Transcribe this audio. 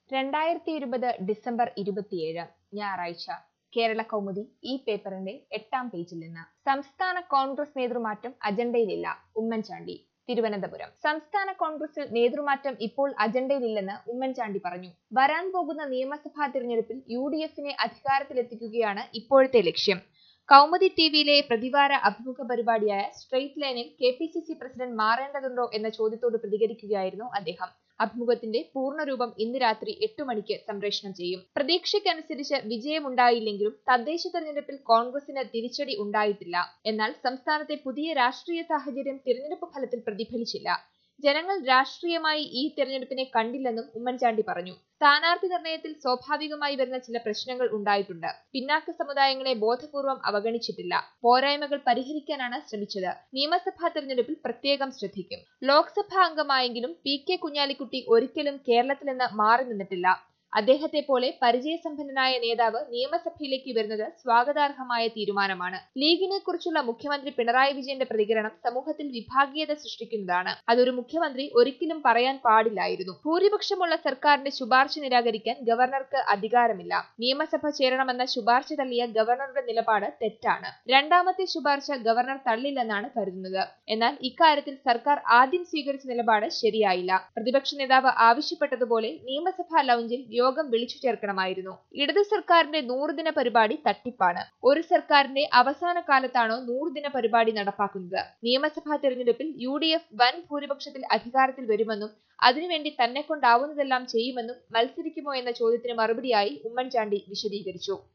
രണ്ടായിരത്തി ഇരുപത് ഡിസംബർ ഇരുപത്തിയേഴ് ഞായറാഴ്ച കേരള കൗമുദി ഈ പേപ്പറിന്റെ എട്ടാം പേജിൽ നിന്ന് സംസ്ഥാന കോൺഗ്രസ് നേതൃമാറ്റം അജണ്ടയിലില്ല ഉമ്മൻചാണ്ടി തിരുവനന്തപുരം സംസ്ഥാന കോൺഗ്രസിൽ നേതൃമാറ്റം ഇപ്പോൾ അജണ്ടയിലില്ലെന്ന് ഉമ്മൻചാണ്ടി പറഞ്ഞു വരാൻ പോകുന്ന നിയമസഭാ തിരഞ്ഞെടുപ്പിൽ യു ഡി എഫിനെ അധികാരത്തിലെത്തിക്കുകയാണ് ഇപ്പോഴത്തെ ലക്ഷ്യം കൗമുദി ടിവിയിലെ പ്രതിവാര അഭിമുഖ പരിപാടിയായ സ്ട്രെയിറ്റ് ലൈനിൽ K P C C president മാറേണ്ടതുണ്ടോ എന്ന ചോദ്യത്തോട് പ്രതികരിക്കുകയായിരുന്നു അദ്ദേഹം അഭിമുഖത്തിന്റെ പൂർണ്ണരൂപം ഇന്ന് രാത്രി എട്ടു മണിക്ക് സംപ്രേഷണം ചെയ്യും പ്രതീക്ഷയ്ക്കനുസരിച്ച് വിജയമുണ്ടായില്ലെങ്കിലും തദ്ദേശ തെരഞ്ഞെടുപ്പിൽ കോൺഗ്രസിന് തിരിച്ചടി ഉണ്ടായിട്ടില്ല എന്നാൽ സംസ്ഥാനത്തെ പുതിയ രാഷ്ട്രീയ സാഹചര്യം തിരഞ്ഞെടുപ്പ് ഫലത്തിൽ പ്രതിഫലിച്ചില്ല ജനങ്ങൾ രാഷ്ട്രീയമായി ഈ തെരഞ്ഞെടുപ്പിനെ കണ്ടില്ലെന്നും ഉമ്മൻചാണ്ടി പറഞ്ഞു സ്ഥാനാർത്ഥി നിർണയത്തിൽ സ്വാഭാവികമായി വരുന്ന ചില പ്രശ്നങ്ങൾ ഉണ്ടായിട്ടുണ്ട് പിന്നാക്ക സമുദായങ്ങളെ ബോധപൂർവം അവഗണിച്ചിട്ടില്ല പോരായ്മകൾ പരിഹരിക്കാനാണ് ശ്രമിച്ചത് നിയമസഭാ തെരഞ്ഞെടുപ്പിൽ പ്രത്യേകം ശ്രദ്ധിക്കും ലോക്സഭാ അംഗമായെങ്കിലും പി കെ കുഞ്ഞാലിക്കുട്ടി ഒരിക്കലും കേരളത്തിൽ നിന്ന് മാറി നിന്നിട്ടില്ല അദ്ദേഹത്തെ പോലെ പരിചയസമ്പന്നനായ നേതാവ് നിയമസഭയിലേക്ക് വരുന്നത് സ്വാഗതാർഹമായ തീരുമാനമാണ് ലീഗിനെ കുറിച്ചുള്ള മുഖ്യമന്ത്രി പിണറായി വിജയന്റെ പ്രതികരണം സമൂഹത്തിൽ വിഭാഗീയത സൃഷ്ടിക്കുന്നതാണ് അതൊരു മുഖ്യമന്ത്രി ഒരിക്കലും പറയാൻ പാടില്ലായിരുന്നു ഭൂരിപക്ഷമുള്ള സർക്കാരിന്റെ ശുപാർശ നിരാകരിക്കാൻ ഗവർണർക്ക് അധികാരമില്ല നിയമസഭ ചേരണമെന്ന ശുപാർശ തള്ളിയ ഗവർണറുടെ നിലപാട് തെറ്റാണ് രണ്ടാമത്തെ ശുപാർശ ഗവർണർ തള്ളില്ലെന്നാണ് കരുതുന്നത് എന്നാൽ ഇക്കാര്യത്തിൽ സർക്കാർ ആദ്യം സ്വീകരിച്ച നിലപാട് ശരിയായില്ല പ്രതിപക്ഷ നേതാവ് ആവശ്യപ്പെട്ടതുപോലെ നിയമസഭാ ലൗഞ്ചിൽ യോഗം വിളിച്ചു ചേർക്കണമായിരുന്നു ഇടതു സർക്കാരിന്റെ നൂറുദിന പരിപാടി തട്ടിപ്പാണ് ഒരു സർക്കാരിന്റെ അവസാന കാലത്താണോ നൂറുദിന പരിപാടി നടപ്പാക്കുന്നത് നിയമസഭാ തെരഞ്ഞെടുപ്പിൽ യു ഡി എഫ് വൻ ഭൂരിപക്ഷത്തിൽ അധികാരത്തിൽ വരുമെന്നും അതിനുവേണ്ടി തന്നെ കൊണ്ടാവുന്നതെല്ലാം ചെയ്യുമെന്നും മത്സരിക്കുമോ എന്ന ചോദ്യത്തിന് മറുപടിയായി ഉമ്മൻചാണ്ടി വിശദീകരിച്ചു